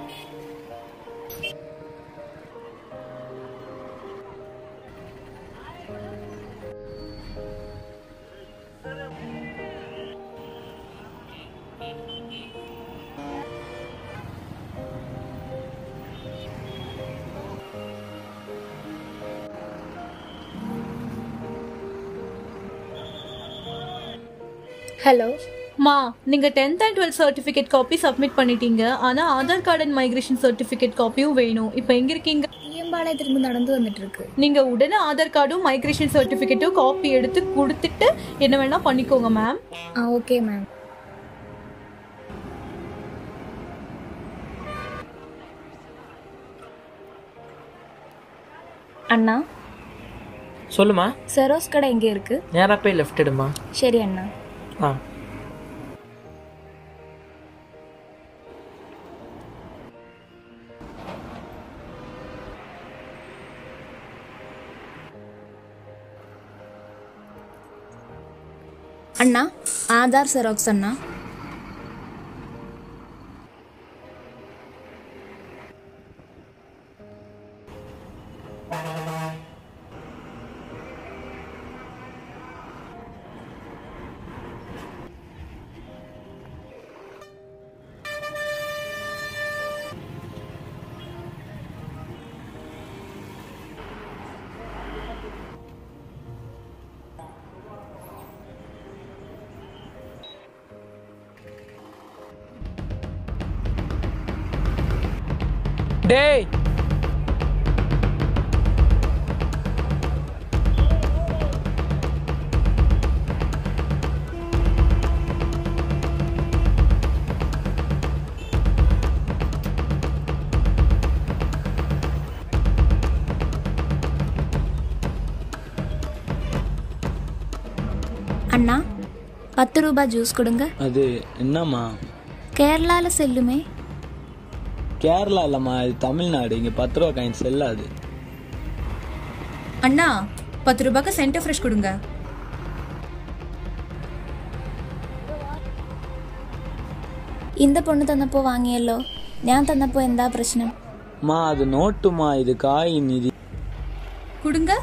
hello மா நீங்க tenth and twelfth certificate copy submit பண்ணிட்டீங்க ஆனா Aadhaar card and migration certificate காப்பியும் வேணும் இப்போ எங்க இருக்கீங்க ஈயம்பாளையத்திலிருந்து நடந்து வந்துட்டு இருக்கு நீங்க உடனே ஆதார் கார்டும் மைக்ரேஷன் சர்டிஃபிகேட்டும் காப்பி எடுத்து கொடுத்துட்டு என்ன வேணா பண்ணிக்கோங்க மேம் ஆ ஓகே மேம் அண்ணா சொல்லுமா செரோஸ் கடை எங்கே இருக்கு நேராக போய் லெஃப்ட் எடுமா சரி அண்ணா ஆ அண்ணா ஆதார் செராக்ஸ் அண்ணா டேய் அண்ணா பத்து ரூபாய் ஜூஸ் கொடுங்க அது என்னம்மா கேரளால செல்லுமே கேரளா இல்லம்மா இது தமிழ்நாடு இங்க பத்து ரூபா காயின் செல்லாது அண்ணா பத்து ரூபாய்க்கு சென்டர் ஃப்ரெஷ் கொடுங்க இந்த பொண்ணு തന്നപ്പോ വാങ്ങിയല്ലോ ഞാൻ തന്നപ്പോ എന്താ പ്രശ്നം மா அது நோட்டுமா இது காயின் இது கொடுங்க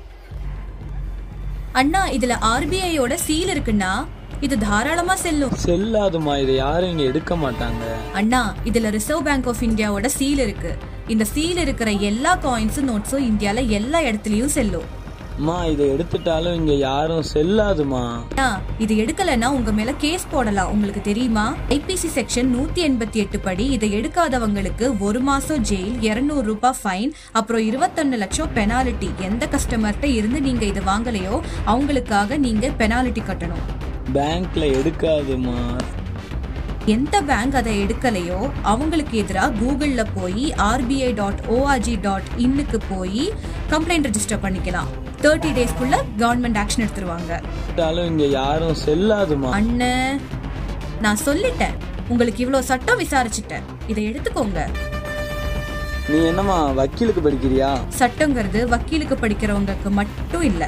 அண்ணா இதுல ஆர்பிஐயோட சீல் இருக்குண்ணா இது தாராளமா செல்லும் செல்லாதுமா இதை யாரும் இங்க எடுக்க மாட்டாங்க அண்ணா இதுல ரிசர்வ் பேங்க் ஆஃப் இந்தியாவோட சீல் இருக்கு இந்த சீல் இருக்கிற எல்லா காயின்ஸும் நோட்ஸும் இந்தியால எல்லா இடத்துலயும் செல்லும் அம்மா இதை எடுத்துட்டாலும் இங்க யாரும் செல்லாதுமா அண்ணா இது எடுக்கலைன்னா உங்க மேல கேஸ் போடலாம் உங்களுக்கு தெரியுமா ஐபிசி செக்ஷன் நூத்தி எண்பத்தி எட்டு படி இதை எடுக்காதவங்களுக்கு ஒரு மாசம் ஜெயில் 200 ரூபாய் ஃபைன் அப்புறம் இருபத்தொன்னு லட்சம் பெனாலிட்டி எந்த கஸ்டமர்கிட்ட இருந்து நீங்க இதை வாங்கலையோ அவங்களுக்காக நீங்க பெனாலிட்டி கட்டணும் பேங்க்ல எடுக்காதுமா எந்த பேங்க் அதை எடுக்கலையோ அவங்களுக்கு எதிராக கூகுள்ல போய் ஆர்பிஐ டாட் ஓஆர்ஜி டாட் இன்னுக்கு போய் கம்ப்ளைண்ட் ரெஜிஸ்டர் பண்ணிக்கலாம் தேர்ட்டி டேஸ்க்குள்ள கவர்மெண்ட் ஆக்ஷன் எடுத்துருவாங்க எடுத்தாலும் இங்க யாரும் செல்லாதுமா அண்ணன் நான் சொல்லிட்டேன் உங்களுக்கு இவ்வளோ சட்டம் விசாரிச்சுட்டேன் இதை எடுத்துக்கோங்க நீ என்னம்மா வக்கீலுக்கு படிக்கிறியா சட்டங்கிறது வக்கீலுக்கு படிக்கிறவங்களுக்கு மட்டும் இல்ல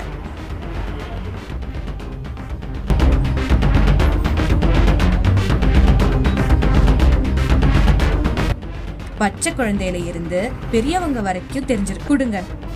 பச்சை குழந்தையில இருந்து பெரியவங்க வரைக்கும் தெரிஞ்சிருக்கு கொடுங்க